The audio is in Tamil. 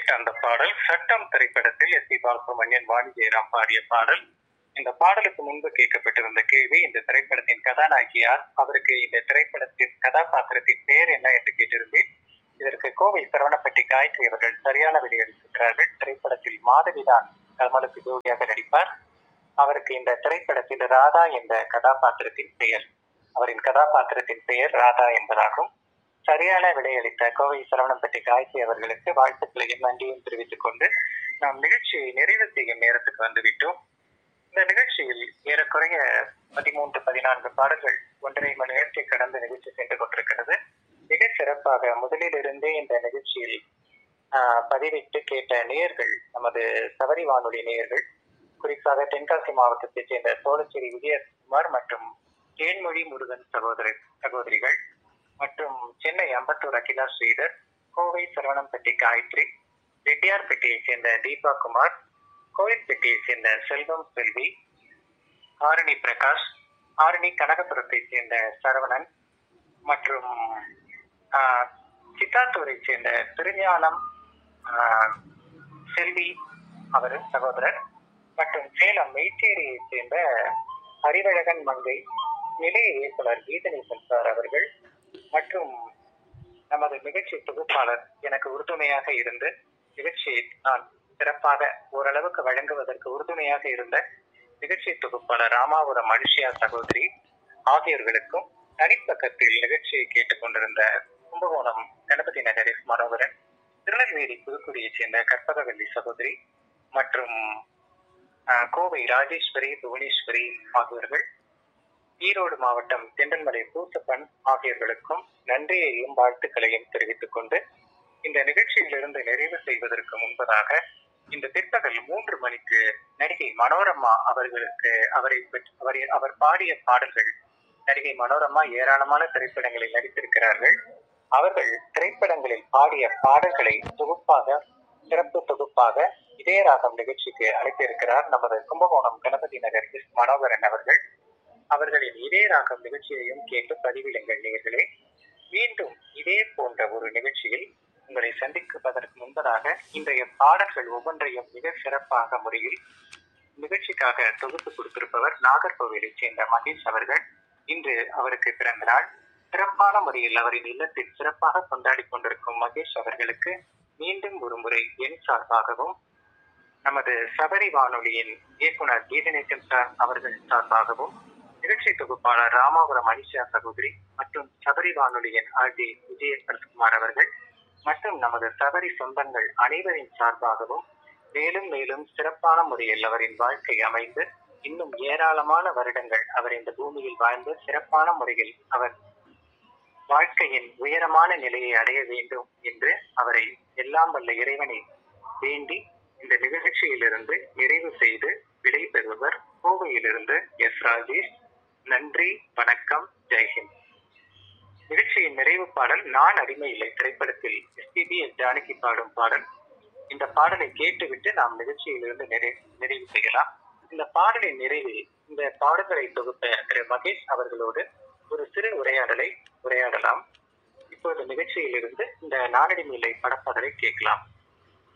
கேட்ட அந்த பாடல் சட்டம் திரைப்படத்தில் எஸ் பி பாலசுப்ரமணியன் வாணி ஜெயராம் பாடிய பாடல் இந்த பாடலுக்கு முன்பு கேட்கப்பட்டிருந்த கேள்வி இந்த திரைப்படத்தின் கதாநாயகி யார் அவருக்கு இந்த திரைப்படத்தின் கதாபாத்திரத்தின் பெயர் என்ன என்று கேட்டிருந்தேன் இதற்கு கோவை சரவணப்பட்டி காயத்ரி அவர்கள் சரியான விடையளித்திருக்கிறார்கள் திரைப்படத்தில் மாதவிதான் கமலுக்கு ஜோடியாக நடிப்பார் அவருக்கு இந்த திரைப்படத்தில் ராதா என்ற கதாபாத்திரத்தின் பெயர் அவரின் கதாபாத்திரத்தின் பெயர் ராதா என்பதாகும் சரியான விடையளித்த கோவை சரவணம்பட்டி காயத்ரி அவர்களுக்கு வாழ்த்துக்களையும் நன்றியும் தெரிவித்துக் கொண்டு நாம் நிகழ்ச்சியை நிறைவு செய்யும் நேரத்துக்கு வந்துவிட்டோம் இந்த நிகழ்ச்சியில் ஏறக்குறைய பதிமூன்று பதினான்கு பாடல்கள் ஒன்றரை மணி நேரத்தை கடந்து நிகழ்ச்சி சென்று கொண்டிருக்கிறது மிக சிறப்பாக முதலிலிருந்தே இந்த நிகழ்ச்சியில் ஆஹ், பதிவிட்டு கேட்ட நேயர்கள் நமது சபரி வானொலி நேயர்கள் குறிப்பாக தென்காசி மாவட்டத்தைச் சேர்ந்த சோழச்சேரி விஜயகுமார் மற்றும் தேன்மொழி முருகன் சகோதர சகோதரிகள் மற்றும் சென்னை அம்பத்தூர் அகிலா ஸ்ரீதர் கோவை சரவணம்பட்டி காயத்ரி ரெட்டியார்பேட்டையைச் சேர்ந்த தீபா குமார் கோவில்பேட்டையைச் சேர்ந்த செல்வம் செல்வி ஆரணி பிரகாஷ் ஆரணி கனகபுரத்தைச் சேர்ந்த சரவணன் மற்றும் ஆஹ், சித்தாத்தூரைச் சேர்ந்த திருஞானம் ஆஹ், செல்வி அவர் சகோதரர் மற்றும் சேலம் மெய்ச்சேரியைச் சேர்ந்த அறிவழகன் மங்கை நிலைய இயக்குனர் கீதநேசன் சார் அவர்கள் மற்றும் நமது நிகழ்ச்சி தொகுப்பாளர் எனக்கு உறுதுணையாக இருந்து நிகழ்ச்சியை நான் சிறப்பாக ஓரளவுக்கு வழங்குவதற்கு உறுதுணையாக இருந்த நிகழ்ச்சி தொகுப்பாளர் ராமாபுரம் மனுஷியா சகோதரி ஆகியோர்களுக்கும் தனிப்பக்கத்தில் நிகழ்ச்சியை கேட்டுக்கொண்டிருந்த கும்பகோணம் கணபதி நகர் எஸ் மனோகரன் திருநெல்வேலி புதுக்குடியைச் சேர்ந்த கற்பகவல்லி சகோதரி மற்றும் ஆஹ், கோவை ராஜேஸ்வரி புவனேஸ்வரி ஆகியோர்கள் ஈரோடு மாவட்டம் தெண்டன்மலை பூசப்பன் ஆகியோர்களுக்கும் நன்றியையும் வாழ்த்துக்களையும் தெரிவித்துக் கொண்டு இந்த நிகழ்ச்சியிலிருந்து நிறைவு செய்வதற்கு முன்பதாக இந்த பிற்பகல் மூன்று மணிக்கு நடிகை மனோரமா அவர்களுக்கு அவரை பற்றி- அவரை அவர் பாடிய பாடல்கள் நடிகை மனோரமா ஏராளமான திரைப்படங்களில் நடித்திருக்கிறார்கள் அவர்கள் திரைப்படங்களில் பாடிய பாடல்களை தொகுப்பாக சிறப்பு தொகுப்பாக இதயராகம் நிகழ்ச்சிக்கு அழைத்திருக்கிறார் நமது கும்பகோணம் கணபதி நகர் எஸ் மனோகரன் அவர்கள் அவர்களின் இதயராகம் நிகழ்ச்சியையும் கேட்டு பதிவிடுங்கள் நேர்களே மீண்டும் இதே போன்ற ஒரு நிகழ்ச்சியில் உங்களை சந்திப்பதற்கு முன்பதாக இன்றைய பாடல்கள் ஒவ்வொன்றையும் மிக சிறப்பாக முறையில் நிகழ்ச்சிக்காக தொகுத்து கொடுத்திருப்பவர் நாகர்கோவிலைச் சேர்ந்த மகேஷ் அவர்கள் இன்று அவருக்கு பிறந்த நாள் சிறப்பான முறையில் அவரின் இல்லத்தில் சிறப்பாக கொண்டாடி கொண்டிருக்கும் மகேஷ் அவர்களுக்கு மீண்டும் ஒரு முறை என் சார்பாகவும் நமது சபரி வானொலியின் இயக்குனர் கீதநேசன் சார் அவர்கள் சார்பாகவும் நிகழ்ச்சி தொகுப்பாளர் ராமாபுரம் அனிஷா சகோதரி மற்றும் சபரி வானொலியின் ஆர் டி விஜய சரத்குமார் அவர்கள் மற்றும் நமது சபரி சொந்தங்கள் அனைவரின் சார்பாகவும் மேலும் மேலும் சிறப்பான முறையில் அவரின் வாழ்க்கை அமைந்து இன்னும் ஏராளமான வருடங்கள் அவர் இந்த பூமியில் வாழ்ந்து சிறப்பான முறையில் அவர் வாழ்க்கையின் உயரமான நிலையை அடைய வேண்டும் என்று அவரை எல்லாம் வல்ல இறைவனை வேண்டி இந்த நிகழ்ச்சியிலிருந்து நிறைவு செய்து விடை பெறுபவர் கோவையிலிருந்து எஸ் ராஜேஷ் நன்றி வணக்கம் ஜெய்ஹிந்த் நிகழ்ச்சியின் நிறைவு பாடல் நான் அடிமை இல்லை திரைப்படத்தில் எஸ்பிபி எஸ் ஜானகி பாடும் பாடல் இந்த பாடலை கேட்டுவிட்டு நாம் நிகழ்ச்சியிலிருந்து நிறை நிறைவு செய்யலாம் இந்த பாடலின் நிறைவில் இந்த பாடல்களை தொகுத்த திரு மகேஷ் அவர்களோடு ஒரு சிறு உரையாடலை உரையாடலாம் இப்போது நிகழ்ச்சியிலிருந்து இந்த நானடிமை இல்லை படப்பாடலை கேட்கலாம்